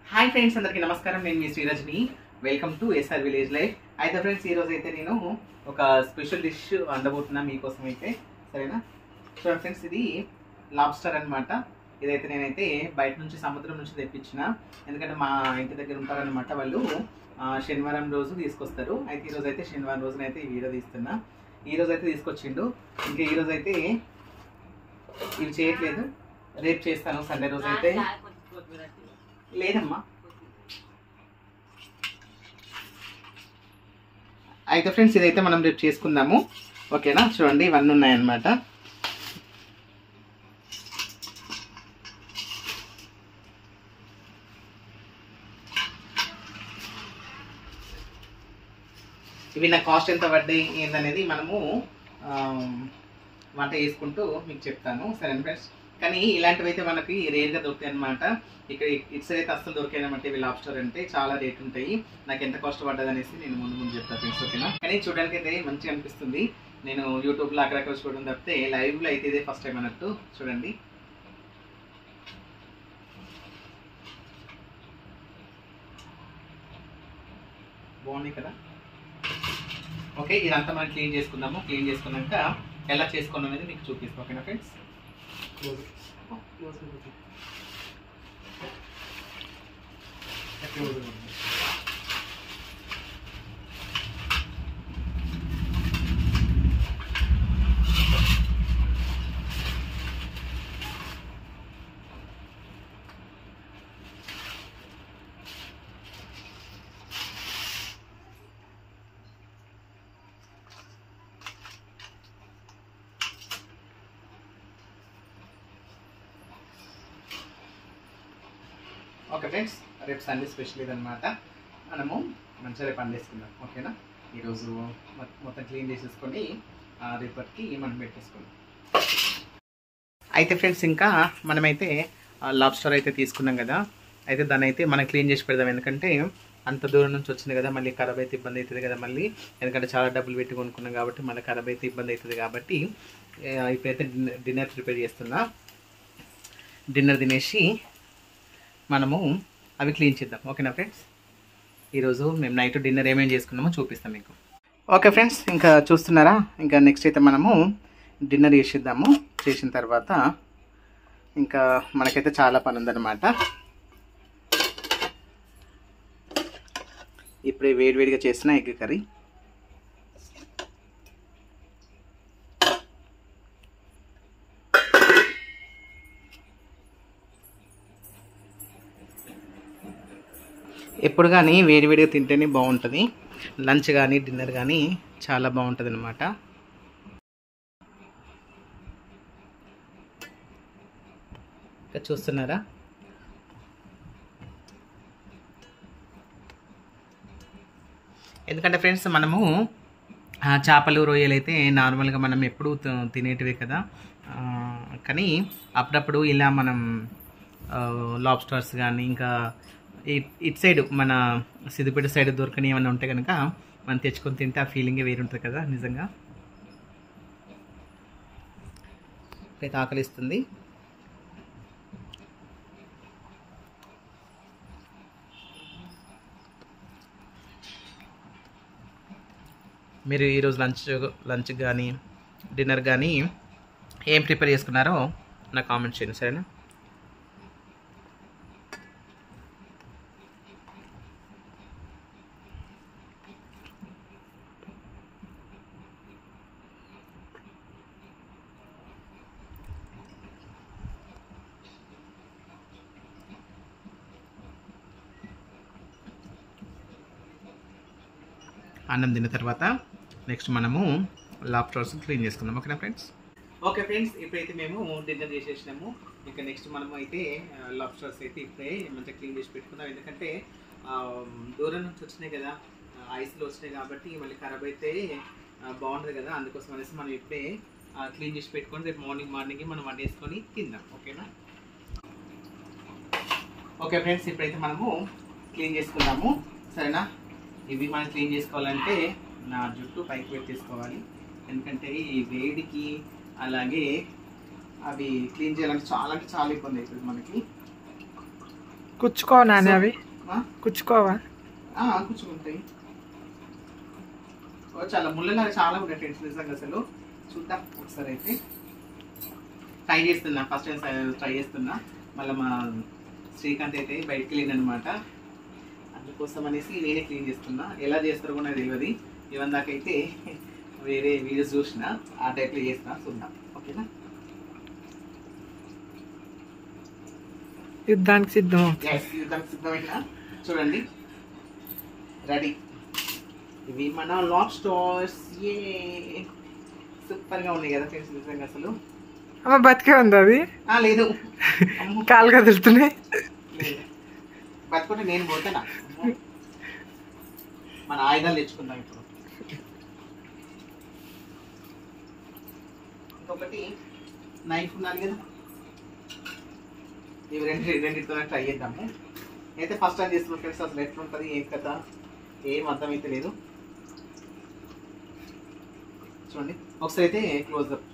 Hi friends అందరికీ నమస్కారం నేను మీ Srirajani welcome to S R village అయితే ఫ్రెండ్స్ ఈ రోజు అయితే నేను ఒక స్పెషల్ డిష్ వండబోతున్నా మీకోసం అయితే సరేనా చూడండి ఫ్రెండ్స్ ఇది లాబ్స్టర్ అన్నమాట ఇదైతే నేనైతే బయట నుంచి సముద్రం నుంచి తెప్పించిన ఎందుకంటే మా ఇంటి దగ్గర ఉంటారనమాట వాళ్ళు ఆ, శనివారం రోజు తీసుకొస్తారు అయితే ఈ రోజు అయితే శనివారం రోజున అయితే ఈ వీడియో తీస్తున్నా ఈ రోజు అయితే తీసుకొచ్చిండు ఇంకా ఈ రోజు అయితే ఇవి చేయట్లేదు రేపు చేస్తాను సండే రోజు అయితే లేదమ్మా అయితే ఫ్రెండ్స్ ఇదైతే మనం రేపు చేసుకుందాము ఓకేనా చూడండి ఇవన్నీ ఉన్నాయన్నమాట ఇవి నా కాస్ట్ ఎంత పడ్డాయి ఏందనేది మనము ఆ, వంట చేసుకుంటూ మీకు చెప్తాను సరే ఫ్రెండ్స్ కానీ ఇలాంటివి అయితే మనకి రేర్గా దొరుకుతాయి అనమాట ఇక్కడ ఇటు సైడ్ అయితే అస్సలు దొరికాయి అనమాట ఇవి లాబ్స్టర్ అంటే చాలా రేట్ ఉంటాయి నాకు ఎంత కాస్ట్ పడ్డది అనేసి నేను ముందు ముందు చెప్తాను ఫ్రెండ్స్ ఓకేనా కానీ చూడడానికి అయితే మంచిగా అనిపిస్తుంది నేను యూట్యూబ్లో అక్కడక్కడ చూడడం తప్పితే లైవ్లో అయితే ఇదే ఫస్ట్ టైం అన్నట్టు చూడండి బాగున్నాయి కదా ఓకే ఇదంతా మనం క్లీన్ చేసుకుందాము క్లీన్ చేసుకున్నాక ఎలా చేసుకున్నాం అనేది మీకు చూపిస్తాం ఓకేనా ఫ్రెండ్స్ ఓకే ఫ్రెండ్స్ రేపు సండే స్పెషల్ ఇదనమాట మనము మంచిగా రేపు వండేసుకుందాం ఓకేనా ఈరోజు మొ- మొత్తం క్లీన్ చేసేసుకొని ఆ, రేపటికి మనం పెట్టేసుకుందాం అయితే ఫ్రెండ్స్ ఇంకా మనమైతే లాబ్స్టర్ అయితే తీసుకున్నాం కదా అయితే దాన్ని అయితే మనం క్లీన్ చేసి పెడదాం ఎందుకంటే అంత దూరం నుంచి వచ్చింది కదా మళ్ళీ ఖరాబ్ అయితే ఇబ్బంది అవుతుంది కదా మళ్ళీ ఎందుకంటే చాలా డబ్బులు పెట్టి కొనుక్కున్నాం కాబట్టి మళ్ళీ ఖరాబ్ అయితే ఇబ్బంది అవుతుంది కాబట్టి ఆ, ఇప్పుడైతే డిన్నర్ డిన్నర్ ప్రిపేర్ చేస్తున్నా డిన్నర్ తినేసి మనము అవి క్లీన్ చేద్దాం ఓకేనా ఫ్రెండ్స్ ఈరోజు మేము నైట్ డిన్నర్ ఏమేమి చేసుకున్నామో చూపిస్తాం మీకు ఓకే ఫ్రెండ్స్ ఇంకా చూస్తున్నారా ఇంకా నెక్స్ట్ అయితే మనము డిన్నర్ చేసేద్దాము చేసిన తర్వాత ఇంకా మనకైతే చాలా పని ఉందన్నమాట ఇప్పుడే వేడివేడిగా చేసిన ఎగ్ కర్రీ ఎప్పుడు కానీ వేడివేడిగా తింటేనే బాగుంటుంది లంచ్ కానీ డిన్నర్ కానీ చాలా బాగుంటుంది అనమాట ఇంకా చూస్తున్నారా ఎందుకంటే ఫ్రెండ్స్ మనము ఆ, చేపలు రొయ్యలు అయితే నార్మల్గా మనం ఎప్పుడు త- తినేటివే కదా ఆ, కానీ అప్పుడప్పుడు ఇలా మనం లాబ్స్టర్స్ కానీ ఇంకా ఇ- ఇటు సైడ్ మన సిద్దిపేట సైడ్ దొరకని ఏమైనా ఉంటే కనుక మనం తెచ్చుకొని తింటే ఆ ఫీలింగే వేరు ఉంటుంది కదా నిజంగా అయితే ఆకలిస్తుంది మీరు ఈరోజు లంచ్ లంచ్ కానీ డిన్నర్ కానీ ఏం ప్రిపేర్ చేసుకున్నారో నాకు కామెంట్ చేయండి సరేనా అన్నం తిన్న తర్వాత నెక్స్ట్ మనము లాప్టాప్స్ క్లీన్ చేసుకుందాం ఓకేనా ఫ్రెండ్స్ ఓకే ఫ్రెండ్స్ ఇప్పుడైతే మేము డిన్నర్ చేసేసినాము ఇంకా నెక్స్ట్ మనం అయితే లాబ్స్టర్స్ అయితే ఇప్పుడే మంచిగా క్లీన్ చేసి పెట్టుకుందాం ఎందుకంటే ఆ, దూరం నుంచి వచ్చినాయి కదా ఐస్లో వచ్చినాయి కాబట్టి మళ్ళీ ఖరాబ్ అయితే ఆ, బాగుంటుంది కదా అందుకోసం అనేసి మనం ఇప్పుడే క్లీన్ చేసి పెట్టుకొని రేపు మార్నింగ్ మార్నింగ్ మనం వండేసుకొని తిందాం ఓకేనా ఓకే ఫ్రెండ్స్ ఇప్పుడైతే మనము క్లీన్ చేసుకుందాము సరేనా ఇవి మనం క్లీన్ చేసుకోవాలంటే నా జుట్టు పైకి పెట్టేసుకోవాలి ఎందుకంటే ఈ వేడికి అలాగే అవి క్లీన్ చేయాలంటే చాలా అంటే చాలా ఇబ్బంది అవుతుంది మనకి కుచ్చుకోవా నాని అవి ఆ? కుచ్చుకోవా ఆ, కూర్చుంటాయి ఓ చాలా ముళ్ళలాగా చాలా ఉన్నాయి ఫ్రెండ్స్ నిజంగా అసలు చూద్దాం ఒకసారి అయితే ట్రై చేస్తున్నా ఫస్ట్ టైం ట్రై చేస్తున్నా మళ్ళీ మా శ్రీకాంత్ అయితే బయటికి వెళ్ళింది అనమాట అందుకోసం అనేసి నేనే క్లీన్ చేస్తున్నా ఎలా చేస్తారో కూడా నాకు తెలియదు ఇవన్న దాకైతే వేరే వీడియోస్ చూసిన ఆ టైప్లో చేస్తున్నా చూద్దాం ఓకేనా యుద్ధానికి సిద్ధం ఎస్ దానికి సిద్ధమైన చూడండి రెడీ ఇవి మన లాక్ స్టోర్స్ ఏ సూపర్గా ఉన్నాయి కదా ఫ్రెండ్స్ నిజంగా అసలు అమ్మ బతికే ఉంది అది ఆ, లేదు అమ్మో, కాలు కదులుతున్నాయి లేదు బతుకుంటే నేను పోతానా అమ్మో. మన ఆయుధాలు తెచ్చుకుందాం ఇప్పుడు ఇంకొకటి నైఫ్ ఉండాలి కదా ఇవి రెండు రెండింటితో ట్రై చేద్దాము అయితే ఫస్ట్ టైం చేస్తున్న ఫ్రెండ్స్ అసలు ఎట్లుంటుంది ఏం కథ ఏం అర్థమైతే లేదు చూడండి ఒకసారి అయితే క్లోజ్ అప్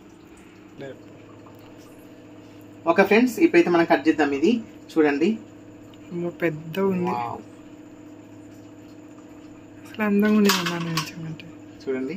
ఓకే ఫ్రెండ్స్ ఇప్పుడైతే మనం కట్ చేద్దాం ఇది చూడండి అమ్మో, పెద్ద ఉంది Wow. అసలు అందంగా ఉంది అమ్మా నిజమంటే చూడండి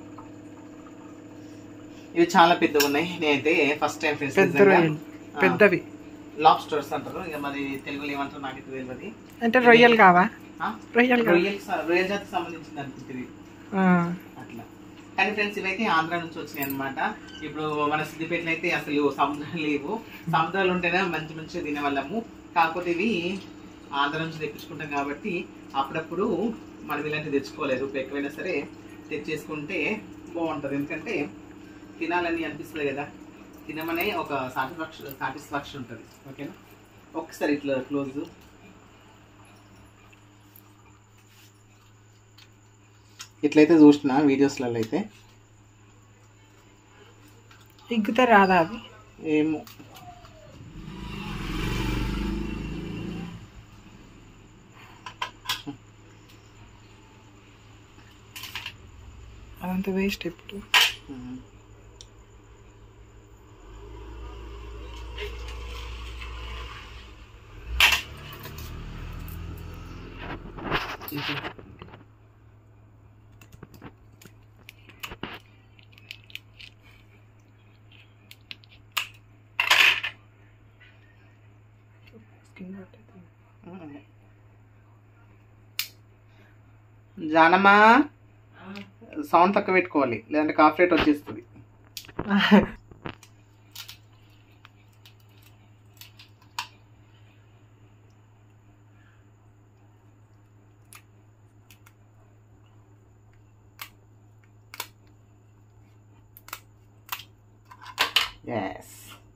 ఇవి చాలా పెద్దగా ఉన్నాయి నేనైతే ఫస్ట్ టైం ఫ్రెండ్స్ పెద్ద రొయ్యలు పెద్దవి లాబ్స్టర్స్ అంటారు ఇక మరి తెలుగులో ఏమంటారు నాకు తెలియదు అంటే రొయ్యలు కావా ఆ? రొయ్యలు కావా రొయ్యల్ స- రొయ్యల జాతికి సంబంధించింది అనుకుంటుంది ఆ, అట్లా కానీ ఫ్రెండ్స్ ఇవైతే ఆంధ్ర నుంచి వచ్చినాయి అనమాట ఇప్పుడు మన సిద్దిపేటలో అయితే అసలు సముద్రాలు లేవు సముద్రాలు ఉంటేనే మంచి మంచిగా తినేవాళ్ళము కాకపోతే ఇవి ఆంధ్ర నుంచి తెప్పించుకుంటాం కాబట్టి అప్పుడప్పుడు మనం ఇలాంటివి తెచ్చుకోలేదు ఇప్పుడు ఎక్కువైనా సరే తెచ్చేసుకుంటే బాగుంటుంది ఎందుకంటే తినాలని అనిపిస్తుంది కదా తినమనే ఒక సాటిస్ఫాక్షన్ సాటిస్ఫాక్షన్ ఉంటుంది ఓకేనా ఒకసారి ఇట్లా క్లోజ్ ఇట్లయితే చూసిన వీడియోస్లలో అయితే ఇగ్గితే రాదా అది ఏమో అదంతా వేస్ట్ ఇప్పుడు ఉమ్. ఇది. జానమ్మా సౌండ్ తక్కువ పెట్టుకోవాలి లేదంటే కాఫ్ రేట్ వచ్చేస్తుంది ఎస్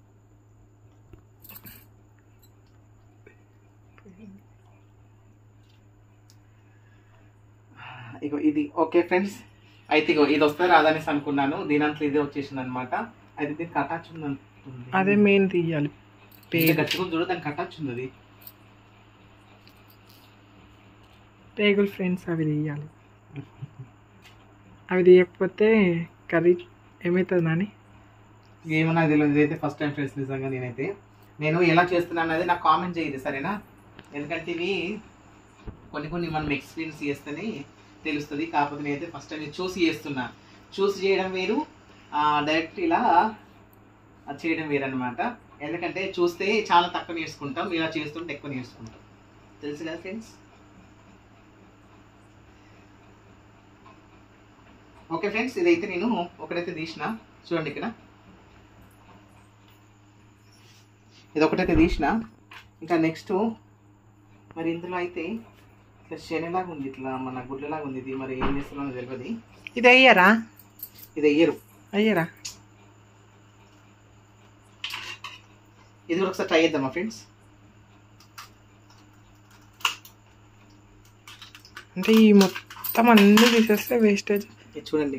ఇగో ఇది ఓకే ఫ్రెండ్స్ అయితే ఇగో ఇది వస్తే రాదనేసి అనుకున్నాను దీని అంతా ఇదే వచ్చేసింది అనమాట అయితే దీనికి అటాచ్ ఉంది అంటుంది. అదే మెయిన్ తీయాలి ఇంత పేగు గట్టిగా ఉంది చూడు దానికి అటాచ్ ఉంది అది పేగులు ఫ్రెండ్స్ అవి తీయాలి అవి తీయకపోతే కర్రీ ఏమవుతుంది నాని ఏమో నాకు తెలియదు ఇదైతే ఫస్ట్ టైం ఫ్రెండ్స్ నిజంగా నేనైతే నేను ఎలా చేస్తున్నాను అనేది నాకు కామెంట్ చేయదు సరేనా ఎందుకంటే ఇవి కొన్ని కొన్ని మనం ఎక్స్పీరియన్స్ చేస్తేనే తెలుస్తుంది కాకపోతే నేనైతే ఫస్ట్ టైం ఇది చూసి చేస్తున్నా చూసి చేయడం వేరు డైరెక్ట్ ఇలా అది చేయడం వేరు అనమాట ఎందుకంటే చూస్తే చాలా తక్కువ నేర్చుకుంటాం ఇలా చేస్తుంటే ఎక్కువ నేర్చుకుంటాం తెలుసు కదా ఫ్రెండ్స్ ఓకే ఫ్రెండ్స్ ఇదైతే నేను ఒకటైతే తీసిన చూడండి ఇక్కడ ఇది ఒకటైతే తీసిన ఇంకా నెక్స్ట్ మరి ఇందులో అయితే ఇట్లా శనిలాగా ఉంది ఇట్లా మన గుడ్లలాగా ఉంది ఇది మరి ఏం చేస్తున్నానో తెలియదు ఇది అయ్యారా ఇది అయ్యరు అయ్యారా ఇది కూడా ఒకసారి ట్రై చేద్దామా ఫ్రెండ్స్ అంటే ఈ మొత్తం అన్ని తీసేస్తే వేస్టేజ్ ఇది చూడండి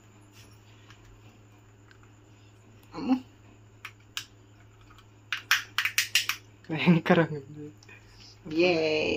అమ్మో భయంకరంగా ఉంది. ఏ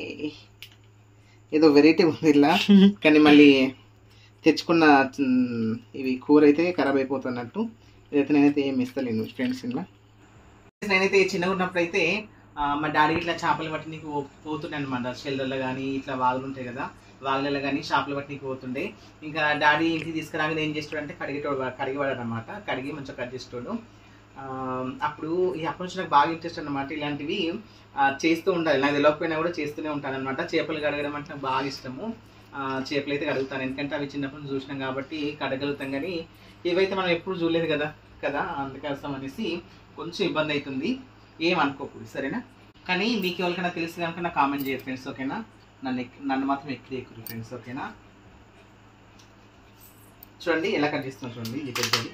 ఏదో వెరైటీ ఉంది ఇలా కానీ మళ్ళీ తెచ్చుకున్న మ్, ఇవి కూర అయితే ఖరాబ్ అయిపోతున్నట్టు ఇదైతే నేనైతే ఏం ఇస్తలేను ఫ్రెండ్స్ ఇలా నేనైతే చిన్నగా ఉన్నప్పుడు అయితే ఆ, మా డాడీ ఇట్లా చేపలు పట్టి నీకు పోతుండే అనమాట షెల్డర్లో కానీ ఇట్లా వాగులు ఉంటాయి కదా వాగులలో కానీ చేపలు పట్టి నీకు పోతుండే ఇంకా డాడీ ఇంటికి తీసుకురాగానే ఏం చేస్తాడంటే కడిగేటోడు కడిగేవాడు అనమాట కడిగి మంచిగా కట్ చేసేటోడు ఆ, అప్పుడు ఈ అప్పటి నుంచి నాకు బాగా ఇంట్రెస్ట్ అనమాట ఇలాంటివి ఆ, చేస్తూ ఉండాలి నాకు తెలియకపోయినా కూడా చేస్తూనే ఉంటాను అనమాట చేపలు కడగడం అంటే నాకు బాగా ఇష్టము ఆ, చేపలు అయితే కడుగుతాను ఎందుకంటే అవి చిన్నప్పుడు నుంచి చూసినాం కాబట్టి కడగలుగుతాం కానీ ఇవైతే మనం ఎప్పుడు చూడలేదు కదా కదా అందుకోసం అనేసి కొంచెం ఇబ్బంది అవుతుంది ఏం అనుకోకూడదు సరేనా కానీ మీకు ఎవరికైనా తెలిసి కనుక నాకు కామెంట్ చేయండి ఫ్రెండ్స్ ఓకేనా నన్ను ఎక్- నన్ను మాత్రం ఎక్కి ఎక్కురు ఫ్రెండ్స్ ఓకేనా చూడండి ఎలా కట్ చేస్తున్నాం చూడండి ఇది పెద్దది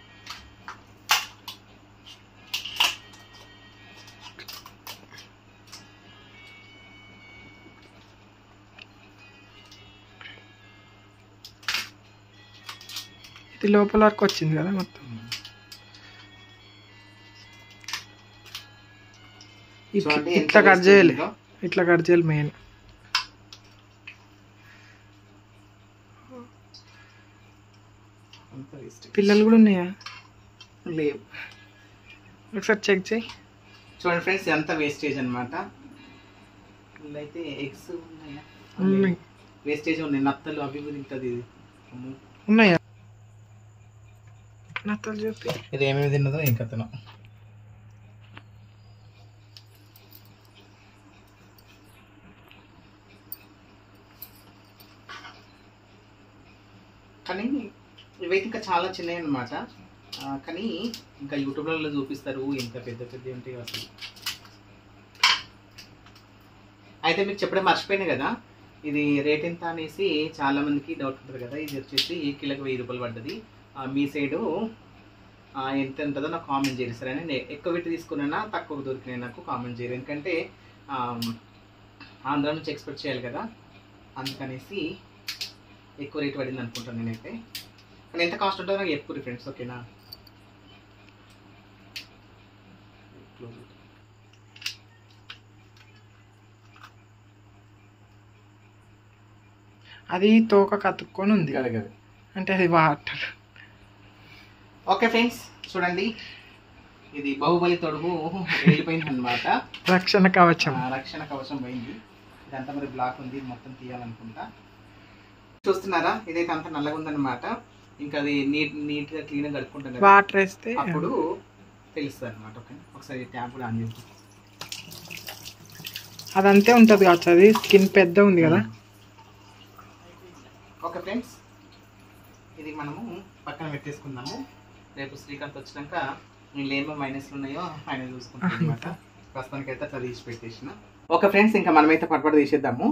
ఇది లోపల వరకు వచ్చింది కదా మొత్తం ఇట్లా చూడండి ఎంత ఇట్లా కట్ waste చేయాలి ఉందో. ఇట్లా కట్ చేయాలి మెయిన్ అంత waste. పిల్లలు కూడా ఉన్నాయా లేవు ఒకసారి చెక్ చేయి చూడండి ఫ్రెండ్స్ ఎంత వేస్టేజ్ అనమాట అయితే ఎగ్స్ ఉన్నాయా ఉన్నాయి వేస్టేజ్ ఉన్నాయి నత్తలు అవి ఇవి తింటది ఇది అమ్మో. ఉన్నాయా నత్తలు చెప్పి ఇది ఏమేమి తిన్నదో ఏం కథనో కానీ ఇవైతే ఇంకా చాలా చిన్నవి అనమాట కానీ ఇంకా యూట్యూబ్లలో చూపిస్తారు ఎంత పెద్ద పెద్ద ఉంటాయి అసలు అయితే మీకు చెప్పడం మర్చిపోయినా కదా ఇది రేట్ ఎంత అనేసి చాలా మందికి డౌట్ ఉంటుంది కదా ఇది వచ్చేసి కిలోకి వెయ్యి రూపాయలు పడ్డది ఆ, మీ సైడు ఆ, ఎంత ఉంటుందో నాకు కామెంట్ చేయరు సరే నేను ఎక్కువ పెట్టి తీసుకున్నా తక్కువ దొరికినాయి నాకు కామెంట్ చేయరు ఎందుకంటే ఆ, ఆంధ్ర నుంచి ఎక్స్పెక్ట్ చేయాలి కదా అందుకనేసి ఎక్కువ రేట్ పడింది అనుకుంటాను నేనైతే కానీ ఎంత కాస్ట్ ఉంటుందో నాకు ఎక్కువ ఫ్రెండ్స్ ఓకేనా అది తోక కతుక్కొని ఉంది అంటే అది వాటర్ ఓకే ఫ్రెండ్స్ చూడండి ఇది బాహుబలి తొడుగు వెళ్ళిపోయింది అనమాట రక్షణ కవచం రక్షణ కవచం పోయింది ఇదంతా మరి బ్లాక్ ఉంది మొత్తం తీయాలనుకుంటా చూస్తున్నారా ఇదైతే అంత నల్లగా ఉందన్నమాట ఇంకా అది నీట్ నీట్ గా క్లీన్ గా కడుక్కుంటాం కదా వాటర్ వేస్తే అప్పుడు తెలుస్తుంది అనమాట ఓకే ఒకసారి ట్యాప్ కూడా ఆన్ చేసి అదంతే ఉంటుంది కావచ్చు అది స్కిన్ పెద్ద ఉంది కదా ఓకే ఫ్రెండ్స్ ఇది మనము పక్కన పెట్టేసుకుందాము రేపు శ్రీకాంత్ వచ్చినాక వీళ్ళు ఏమో మైనస్లు ఉన్నాయో ఆయన చూసుకుంటాం అనమాట ప్రస్తుతానికి అయితే అట్లా తీసి పెట్టేసిన ఓకే ఫ్రెండ్స్ ఇంకా మనమైతే పట్టుబడి తీసేద్దాము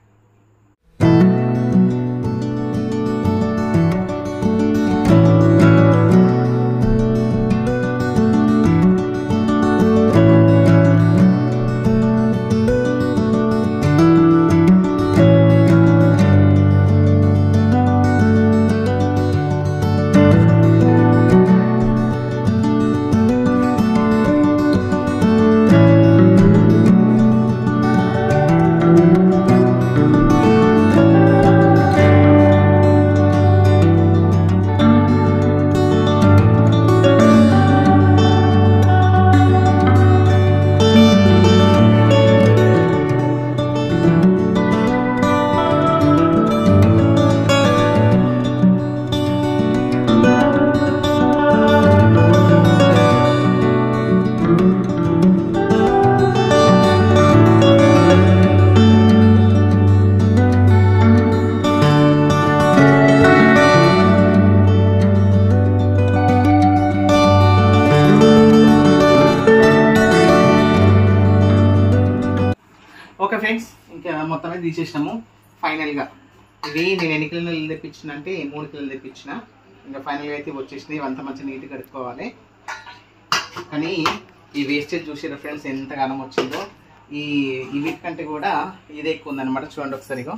ఓకే ఫ్రెండ్స్ ఇంకా మొత్తం మీద తీసేసినాము ఫైనల్గా ఇవి నేను ఎన్ని కిలోలు తెప్పించిన అంటే మూడు కిలోలు తెప్పించిన ఇంకా ఫైనల్గా అయితే వచ్చేసినాయి ఇవంతా మంచిగా నీట్గా కడుక్కోవాలి కానీ ఈ వేస్టేజ్ చూసారా ఫ్రెండ్స్ ఎంత గనం వచ్చిందో ఈ ఈ వీటికంటే కూడా ఇదే ఎక్కువ ఉందన్నమాట చూడండి ఒకసారి ఇగో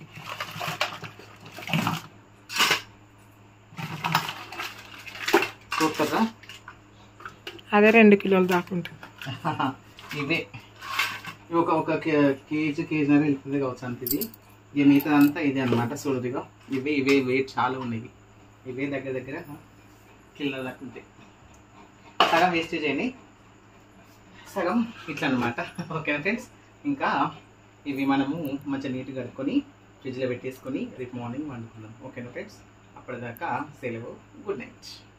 చూస్తారా అదే రెండు కిలోలు దాకా ఉంటుంది ఇవే ఇవి ఒక ఒక కే- కేజీ కేజీన్నర వెళ్తుంది కావచ్చు అంత ఇది ఇక మిగతా అంతా ఇదే అనమాట చూడదిగా ఇవే ఇవే వెయిట్ చాలా ఉన్నాయి ఇవే దగ్గర దగ్గర కిలో దాకా ఉంటాయి సగం వేస్టేజ్ అయినాయి సగం ఇట్లా అనమాట ఓకేనా ఫ్రెండ్స్ ఇంకా ఇవి మనము మంచిగా నీట్గా కడుక్కొని ఫ్రిడ్జ్లో పెట్టేసుకొని రేపు మార్నింగ్ వండుకుందాం ఓకేనా ఫ్రెండ్స్ అప్పటిదాకా సెలవు గుడ్ నైట్